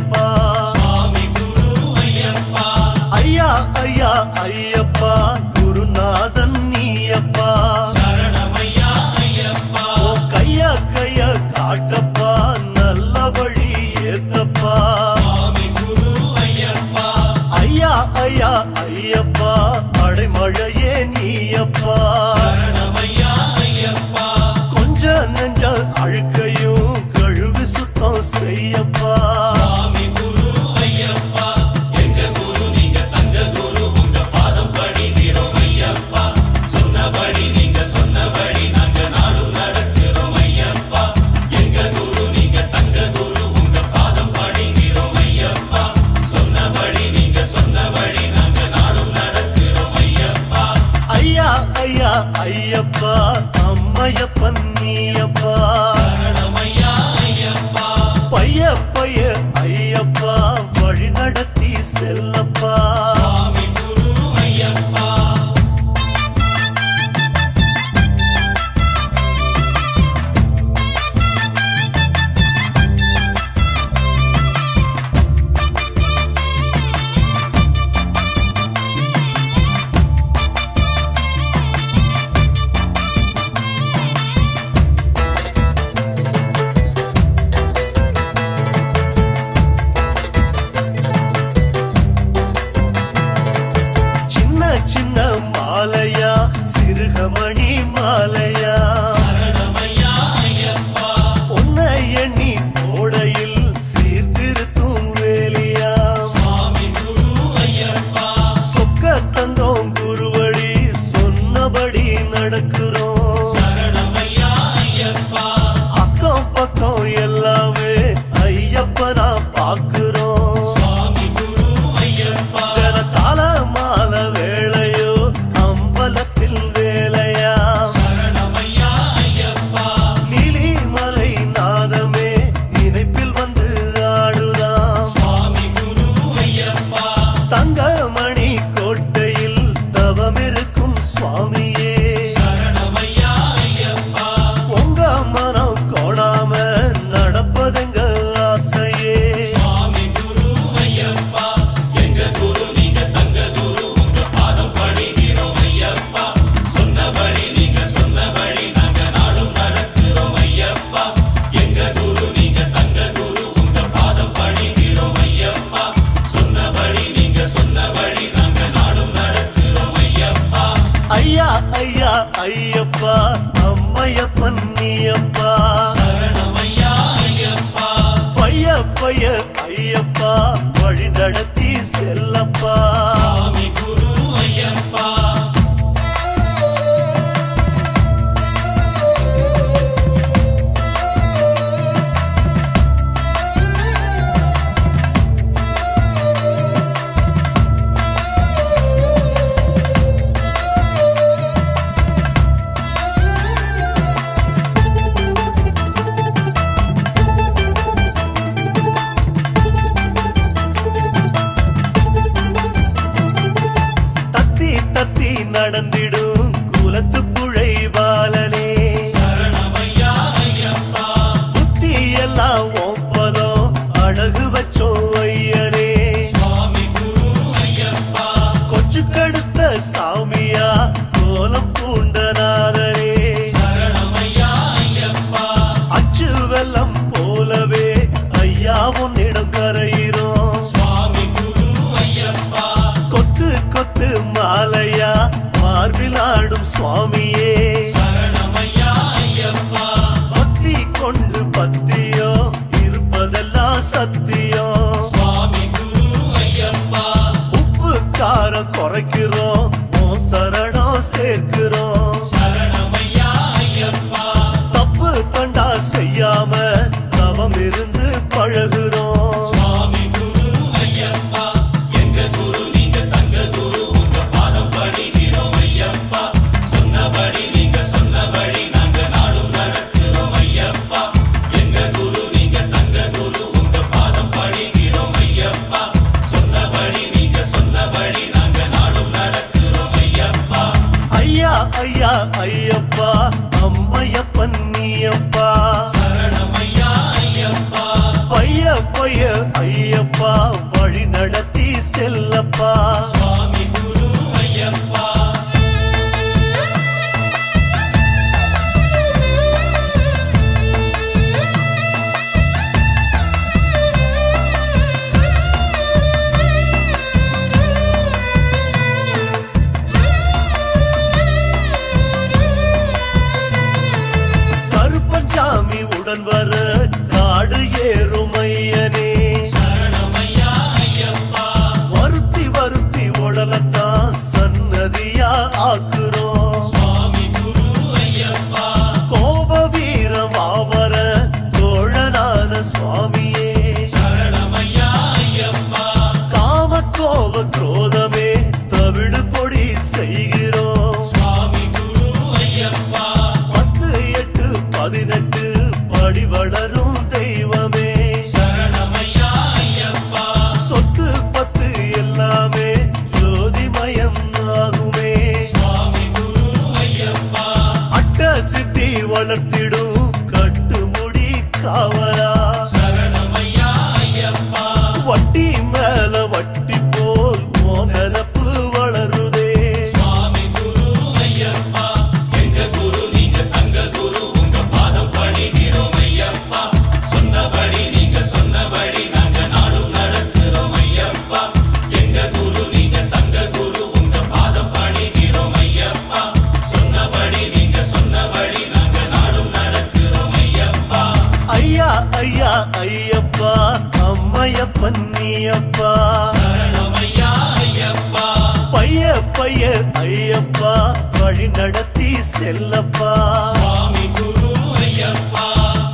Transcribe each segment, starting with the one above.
ஐயப்பா சுவாமி குரு ஐயப்பா ஐயா ஐயா ஐயப்பா குருநாதன் நீயப்பா சரணமையா ஐயப்பா ஓ கையா கையா காட்டப்பா நல்ல வழி ஏத்தப்பா சுவாமி குரு ஐயப்பா ஐயா ஐயா ஐயப்பா அடைமழையே நீயப்பா சரணமையா ஐயப்பா கொஞ்ச நெஞ்ச அழுக்கையும் கழுவி சுத்தம் செய்யப்பா சுவாமி குரு ஐயப்பா எங்க குரு நீங்க தங்க குரு உங்க பாதம் படிக்கிறோம் ஐயப்பா சொன்னபடி நீங்க சொன்னபடி நாங்க நாடும் நடக்கிறோம் ஐயப்பா எங்க குரு நீங்க தங்க குரு உங்க பாதம் படிக்கிறோம் ஐயப்பா சொன்னபடி நீங்க சொன்னபடி நாங்க நாடும் நடக்கிறோம் ஐயப்பா ஐயா ஐயா ஐயப்பா அம்மையப்பன் நீயப்பா சரணமையா ஐயப்பா பைய பைய ஐயப்பா வழி நடத்தி செல்லப்பா சுவாமி குரு ஐயப்பா சின்ன சின்ன மாலையா சிறுகமணி மாலையா சரணமையா ஐயப்பா உன்னை எண்ணி கோடையில் சீர்திருத்தும் வேலியா சுவாமி குரு ஐயப்பா சொக்க தந்தோம் குருவடி சொன்னபடி நடக்கிறோம் சரணமையா ஐயப்பா அக்கம் பக்கம் எல்லாமே ஐயப்பனா பாக்குறோம் சுவாமி குரு ஐயப்பா கால மால வேளையோ அம்பலத்தில் வேலையா சரணமையா ஐயப்பா நீலிமலை நாதமே நினைப்பில் வந்து ஆடுதாம் சுவாமி குரு ஐயப்பா தங்கமணி கோட்டையில் தவமிருக்கும் சுவாமியே சரணமையா ஐயப்பா உங்க மனம் கோடாம நடப்பதெங்க ஆசையே சுவாமி குரு ஐயப்பா எங்க குரு நீங்க தங்க குரு உங்க பாதம் படிக்கிறோம் ஐயப்பா சொன்னபடி நீங்க சொன்னபடி நாங்க நாடும் நடக்கிறோம் ஐயப்பா எங்க குரு நீங்க தங்க குரு உங்க பாதம் படிக்கிறோம் ஐயப்பா சொன்னபடி நீங்க சொன்னபடி நாங்க நாடும் நடக்கிறோம் ஐயப்பா ஐயா ஐயா ஐயப்பா அம்மையப்பன் நீயப்பா சரணமையா ஐயப்பா பைய பைய ஐயப்பா வழி நடத்தி செல்லப்பா சுவாமி குரு ஐயப்பா தத்தி தத்தி நடந்திடும் குலத்து புழை பாலனே சரணமையா ஐயப்பா புத்தி எல்லாம் ஒப்பதம் அழகு வச்சோம் ஐயரே சுவாமி குரு ஐயப்பா கொச்சு கடுத்த சாமியா கோலம் பூண்டநாதரே சரணமையா ஐயப்பா அச்சு வெள்ளம் போலவே ஐயா உன்னிடம் கரையிறோம் சுவாமி குரு ஐயப்பா கொத்து கொத்து மாலையா மார்பில் ஐயப்பா வழி நடத்தி செல்லப்பா சுவாமி குரு ஐயப்பா கருப்பஞ்சாமி உடன் வர காடு ஏறும் ஐயனே சரணமையா ஐயப்பா வருத்தி வருத்தி உடலத்தான் சன்னதியா ஆக்குறோம் சுவாமி குரு ஐயப்பா கோப வீரம் ஆவர தோழனான சுவாமியே சரணமையா ஐயப்பா காம கோப குரோதமே தமிழ் பொடி செய்கிறோம் சுவாமி குரு ஐயப்பா பத்து எட்டு பதினெட்டு படி வளரும் தெய்வமே சரணமையா ஐயப்பா சொத்து பத்து எல்லாமே ஜோதிமயம் ஆகுமே சுவாமி குரு ஐயப்பா அட்ட சித்தி வளர்த்திடும் கட்டுமுடி காவலா சரணமையா ஐயப்பா வட்டி மேல வட்டி போல் ஓனரப்பு வளருதே சுவாமி குரு ஐயப்பா எங்க குரு நீங்க தங்க குரு உங்க பாதம் பணிகிறோம் ஐயப்பா சொன்னபடி நீங்க சொன்னபடி நாங்க நாடும் நடக்கிறோம் ஐயப்பா எங்க குரு நீங்க தங்க குரு உங்க பாதம் பணிகிறோம் ஐயப்பா சொன்னபடி நீங்க சொன்னபடி நாங்க நாடும் நடக்கிறோம் ஐயப்பா ஐயா ஐயா ஐயப்பா அம்மையப்பன் நீயப்பா சரணமையா ஐயப்பா பைய பைய ஐயப்பா வழி நடத்தி செல்லப்பா சுவாமி குரு ஐயப்பா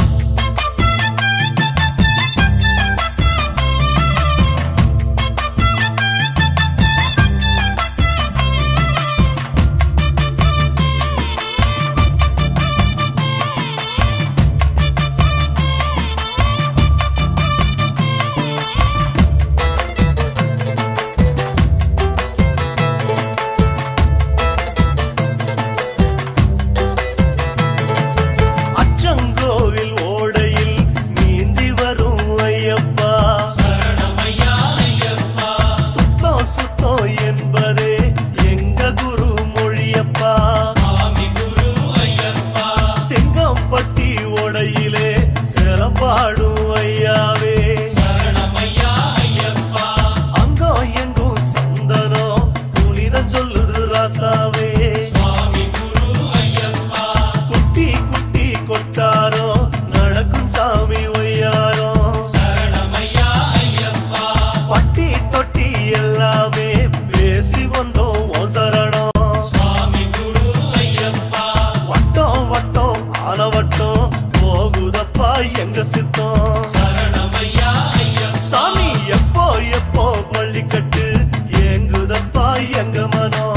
அச்சங்கோவில் ஓடையில் நீந்தி வரும் ஐயப்பா சரணமையா ஐயப்பா சுத்தம் சுத்தம் என்பதே எங்க குரு மொழியப்பா சுவாமி குரு ஐயப்பா செங்கம்பட்டி ஓடையிலே சிறப்பாடும் ஐயாவே சரணமையா ஐயப்பா அங்கம் எங்கும் சந்தனம் புனிதம் சொல்லுது ராசாவே சுவாமி குரு ஐயப்பா குட்டி குட்டி கொட்டாரோ நடக்கும் சாமி ஒய்யாரோ சரணமையா ஐயப்பா பட்டி தொட்டி எல்லாமே பேசி வந்தோம் உன் சரணம் சுவாமி குரு ஐயப்பா வட்டம் வட்டம் ஆன வட்டம் போகுதப்பா எங்க சித்தம் சரணமையா ஐயப்பா சாமி எப்போ எப்போ பள்ளி கட்டு ஏங்குதப்பா எங்க மனம்